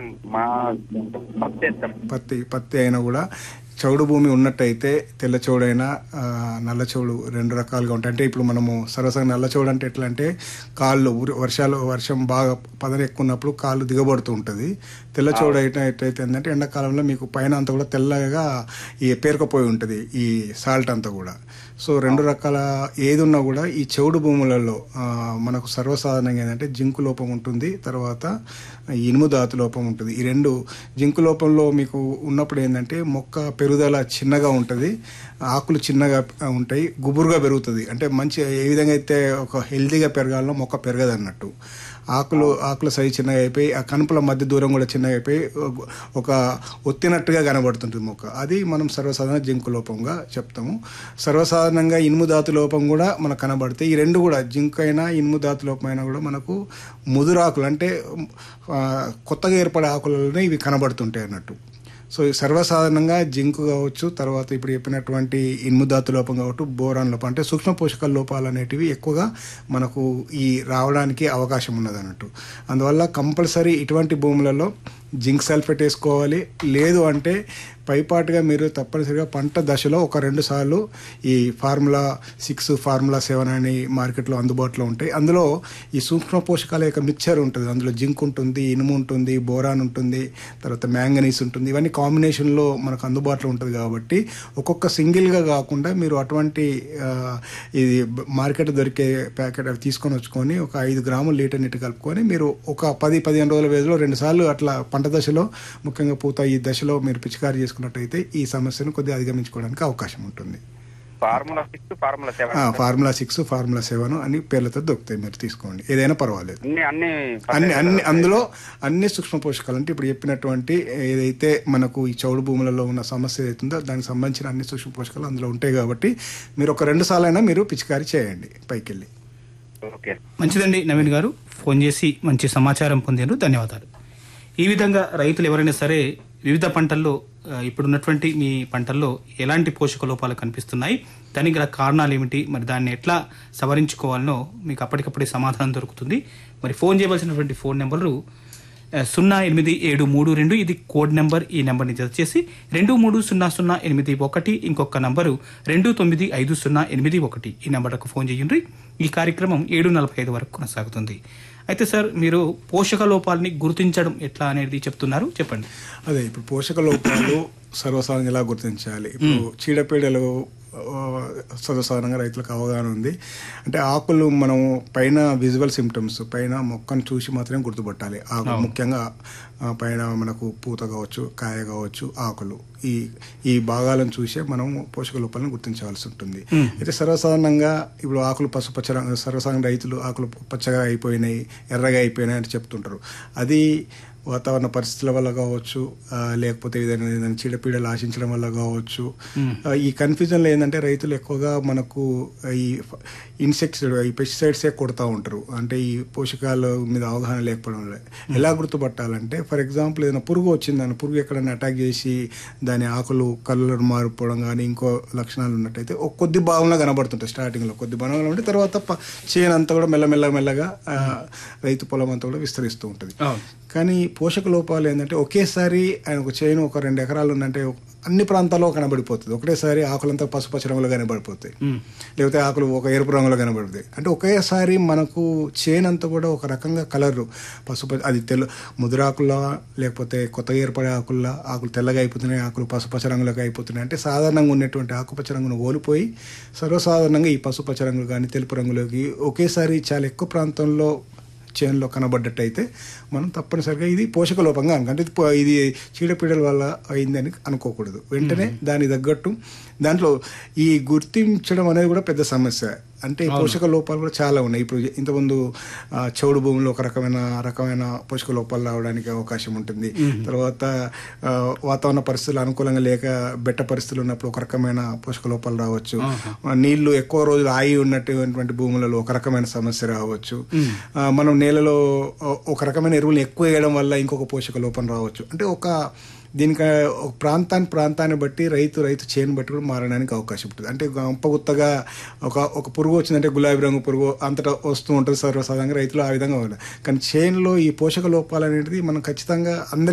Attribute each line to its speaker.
Speaker 1: మా పత్తి వేస్తాం
Speaker 2: పత్తి పత్తి అయినా కూడా చౌడు భూమి ఉన్నట్టయితే తెల్ల చౌడైనా ఆ, నల్ల చౌడు రెండు రకాలుగా ఉంటాయి అంటే ఇప్పుడు మనము సరసంగా నల్ల చౌడు అంటే ఎట్లా అంటే కాళ్ళు ఊరి- వర్షాలు వర్షం బాగా పదన ఎక్కువ ఉన్నప్పుడు కాళ్ళు దిగబడుతూ ఉంటుంది తెల్ల చౌడు అయితే ఎట్లయితే ఏంటంటే ఎండాకాలంలో మీకు పైన అంతా కూడా తెల్లగా ఈ పేరుకపోయి ఉంటుంది ఈ సాల్ట్ అంతా కూడా సో రెండు రకాల ఏది ఉన్నా కూడా ఈ చెవుడు భూములలో ఆ, మనకు సర్వసాధారణంగా ఏంటంటే జింకు లోపం ఉంటుంది తర్వాత ఇనుము ధాతు లోపం ఉంటుంది ఈ రెండు జింకు లోపంలో మీకు ఉన్నప్పుడు ఏంటంటే మొక్క పెరుగుదల చిన్నగా ఉంటుంది ఆకులు చిన్నగా ఉంటాయి గుబురుగా పెరుగుతుంది అంటే మంచి ఏ విధంగా అయితే ఒక హెల్తీగా పెరగాలో మొక్క పెరగదు అన్నట్టు ఆకులు ఆకుల సైజు చిన్నగా అయిపోయి ఆ కనుపుల మధ్య దూరం కూడా చిన్నగా అయిపోయి ఒక- ఒక ఒత్తినట్టుగా కనబడుతుంటుంది మొక్క అది మనం సర్వసాధారణ జింకు లోపంగా చెప్తాము సర్వసాధారణంగా ఇనుము ధాతు లోపం కూడా మనకు కనబడితే ఈ రెండు కూడా జింక్ అయినా ఇనుము ధాతు లోపం అయినా కూడా మనకు ముదురాకులు అంటే ఆ, కొత్తగా ఏర్పడే ఆకులలోనే ఇవి కనబడుతుంటాయి అన్నట్టు సో ఈ సర్వసాధారణంగా జింక్ కావచ్చు తర్వాత ఇప్పుడు చెప్పినటువంటి ఇనుము ధాతు లోపం కావచ్చు బోరాన్ లోపం అంటే సూక్ష్మ పోషకాల లోపాలు అనేటివి ఎక్కువగా మనకు ఈ రావడానికి అవకాశం ఉన్నది అన్నట్టు అందువల్ల కంపల్సరీ ఇటువంటి భూములలో జింక్ సల్ఫేట్ వేసుకోవాలి లేదు అంటే పైపాటుగా మీరు తప్పనిసరిగా పంట దశలో ఒక రెండు సార్లు ఈ ఫార్ములా సిక్స్ ఫార్ములా సెవెన్ అని మార్కెట్లో అందుబాటులో ఉంటాయి అందులో ఈ సూక్ష్మ పోషకాల యొక్క మిక్చర్ ఉంటుంది అందులో జింక్ ఉంటుంది ఇనుము ఉంటుంది బోరాన్ ఉంటుంది తర్వాత మ్యాంగనీస్ ఉంటుంది ఇవన్నీ కాంబినేషన్లో మనకు అందుబాటులో ఉంటుంది కాబట్టి ఒక్కొక్క సింగిల్గా కాకుండా మీరు అటువంటి ఆ, ఇది మార్కెట్ దొరికే ప్యాకెట్ అవి తీసుకొని వచ్చుకొని ఒక ఐదు గ్రాములు లీటర్ నీటి కలుపుకొని మీరు ఒక పది పదిహేను రోజుల వ్యవధిలో రెండు సార్లు అట్లా పంట దశలో ముఖ్యంగా పూత ఈ దశలో మీరు పిచికారి చేసుకున్నట్టయితే ఈ సమస్యను కొద్దిగా అధిగమించుకోవడానికి అవకాశం ఉంటుంది
Speaker 1: ఫార్ములా సిక్స్ ఫార్ములా సెవెన్
Speaker 2: ఆ, ఫార్ములా సిక్స్ ఫార్ములా సెవెన్ అని పేర్లతో దొరుకుతాయి మీరు తీసుకోండి ఏదైనా పర్వాలేదు
Speaker 1: అన్ని అన్ని
Speaker 2: అన్ని అన్ని అందులో అన్ని సూక్ష్మ పోషకాలు అంటే ఇప్పుడు చెప్పినటువంటి ఏదైతే మనకు ఈ చౌడు భూములలో ఉన్న సమస్య ఏదైతుందో దానికి సంబంధించిన అన్ని సూక్ష్మ పోషకాలు అందులో ఉంటాయి కాబట్టి మీరు ఒక రెండు సార్లైనా మీరు పిచికారి చేయండి పైకి వెళ్ళి
Speaker 1: ఓకే
Speaker 3: మంచిదండి నవీన్ గారు ఫోన్ చేసి మంచి సమాచారం పొందారు ధన్యవాదాలు ఈ విధంగా రైతులు ఎవరైనా సరే వివిధ పంటల్లో ఆ, ఇప్పుడున్నటువంటి మీ పంటల్లో ఎలాంటి పోషక లోపాలు కనిపిస్తున్నాయి దానికి గల కారణాలు ఏమిటి మరి దాన్ని ఎట్లా సవరించుకోవాలనో మీకు అప్పటికప్పుడే సమాధానం దొరుకుతుంది మరి ఫోన్ చేయవలసినటువంటి ఫోన్ నెంబరు ఆ, సున్నా ఎనిమిది ఏడు మూడు రెండు ఇది కోడ్ నెంబర్ ఈ నెంబర్ని జత చేసి రెండు మూడు సున్నా సున్నా ఎనిమిది ఒకటి ఇంకొక నంబరు రెండు తొమ్మిది ఐదు సున్నా ఎనిమిది ఒకటి ఈ నెంబర్కు ఫోన్ చేయండి ఈ కార్యక్రమం ఏడు నలభై ఐదు వరకు కొనసాగుతుంది అయితే సార్ మీరు పోషక లోపాలని గుర్తించడం ఎట్లా అనేది చెప్తున్నారు చెప్పండి
Speaker 2: అదే ఇప్పుడు పోషక లోపాలు సర్వసాధారణంగా ఎలా గుర్తించాలి ఇప్పుడు చీడపీడలు ఆ, సర్వసాధారణంగా రైతులకు అవగాహన ఉంది అంటే ఆకులు మనం పైన విజువల్ సిమ్టమ్స్ పైన మొక్కను చూసి మాత్రమే గుర్తుపట్టాలి ఆకు ముఖ్యంగా ఆ, పైన మనకు పూత కావచ్చు కాయ కావచ్చు ఆకులు ఈ ఈ భాగాలను చూసే మనం పోషక లోపాలను గుర్తించవలసి ఉంటుంది అయితే సర్వసాధారణంగా ఇప్పుడు ఆకులు పసుపచ్చ రంగు సర్వసాధారణ రైతులు ఆకులు పచ్చగా అయిపోయినాయి ఎర్రగా అయిపోయినాయి అని చెప్తుంటారు అది వాతావరణ పరిస్థితుల వల్ల కావచ్చు ఆ, లేకపోతే ఏదైనా ఏదైనా చీడపీడలు ఆశించడం వల్ల కావచ్చు ఆ, ఈ కన్ఫ్యూజన్లో ఏంటంటే రైతులు ఎక్కువగా మనకు ఈ ఇన్సెక్ట్స్ ఈ పెస్టిసైడ్సే కొడతా ఉంటారు అంటే ఈ పోషకాల మీద అవగాహన లేకపోవడం వల్ల ఎలా గుర్తుపట్టాలంటే ఫర్ ఎగ్జాంపుల్ ఏదైనా పురుగు వచ్చిందని పురుగు ఎక్కడైనా అటాక్ చేసి దాని ఆకులు కలర్ మారిపోవడం కానీ ఇంకో లక్షణాలు ఉన్నట్టయితే ఒక కొద్ది భాగంలో కనబడుతుంటాయి స్టార్టింగ్లో కొద్ది భాగంలో ఉంటే తర్వాత ప- చేను అంతా కూడా మెల్లమెల్ల మెల్లగా ఆ, రైతు పొలం అంతా కూడా విస్తరిస్తూ ఉంటుంది కానీ పోషక లోపాలు ఏంటంటే ఒకేసారి ఆయన ఒక చేను ఒక రెండు ఎకరాలు ఉందంటే అన్ని ప్రాంతాల్లో కనబడిపోతుంది ఒకటేసారి ఆకులంతా పసుపచ్చ రంగులో కనబడిపోతాయి లేకపోతే ఆకులు ఒక ఎరుపు రంగులో కనబడతాయి అంటే ఒకేసారి మనకు చేను అంతా కూడా ఒక రకంగా కలర్ పసుపు అది తెల్ల ముదురాకుల్లా లేకపోతే కొత్తగా ఏర్పడే ఆకుల్లా ఆకులు తెల్లగా అయిపోతున్నాయి ఆకులు పసుపచ్చ రంగులోకి అయిపోతున్నాయి అంటే సాధారణంగా ఉన్నటువంటి ఆకుపచ్చ రంగును ఓలిపోయి సర్వసాధారణంగా ఈ పసుపచ్చ రంగు కానీ తెలుపు రంగులోకి ఒకేసారి చాలా ఎక్కువ ప్రాంతంలో చేనులో కనబడ్డట్టయితే మనం తప్పనిసరిగా ఇది పోషక లోపంగా అనుకో అంటే ఇది పో- ఇది చీడపీడల వల్ల అయిందని అనుకోకూడదు వెంటనే దానికి తగ్గట్టు దాంట్లో ఈ గుర్తించడం అనేది కూడా పెద్ద సమస్య అంటే ఈ పోషక లోపాలు కూడా చాలా ఉన్నాయి ఇప్పుడు ఇంతకుముందు ఆ, చౌడు భూమిలో ఒక రకమైన రకమైన పోషక లోపాలు రావడానికి అవకాశం ఉంటుంది తర్వాత ఆ, వాతావరణ పరిస్థితులు అనుకూలంగా లేక బెట్ట పరిస్థితులు ఉన్నప్పుడు ఒక రకమైన పోషక లోపాలు రావచ్చు ఆ, నీళ్లు ఎక్కువ రోజులు ఆగి ఉన్నటువంటి భూములలో ఒక రకమైన సమస్య రావచ్చు ఆ, మనం నేలలో ఒ- ఒక రకమైన ఎరువులు ఎక్కువ వేయడం వల్ల ఇంకొక పోషక లోపం రావచ్చు అంటే ఒక దీనికి ఒక ప్రాంతాన్ని ప్రాంతాన్ని బట్టి రైతు రైతు చేను బట్టి కూడా మారడానికి అవకాశం ఉంటుంది అంటే గంప గుత్తగా ఒక ఒక పురుగు వచ్చిందంటే గులాబీ రంగు పురుగు అంతటా వస్తూ ఉంటుంది సర్వసాధారణంగా రైతులు ఆ విధంగా ఉంటారు కానీ చేనులో ఈ పోషక లోపాలు అనేది మనం ఖచ్చితంగా అందరి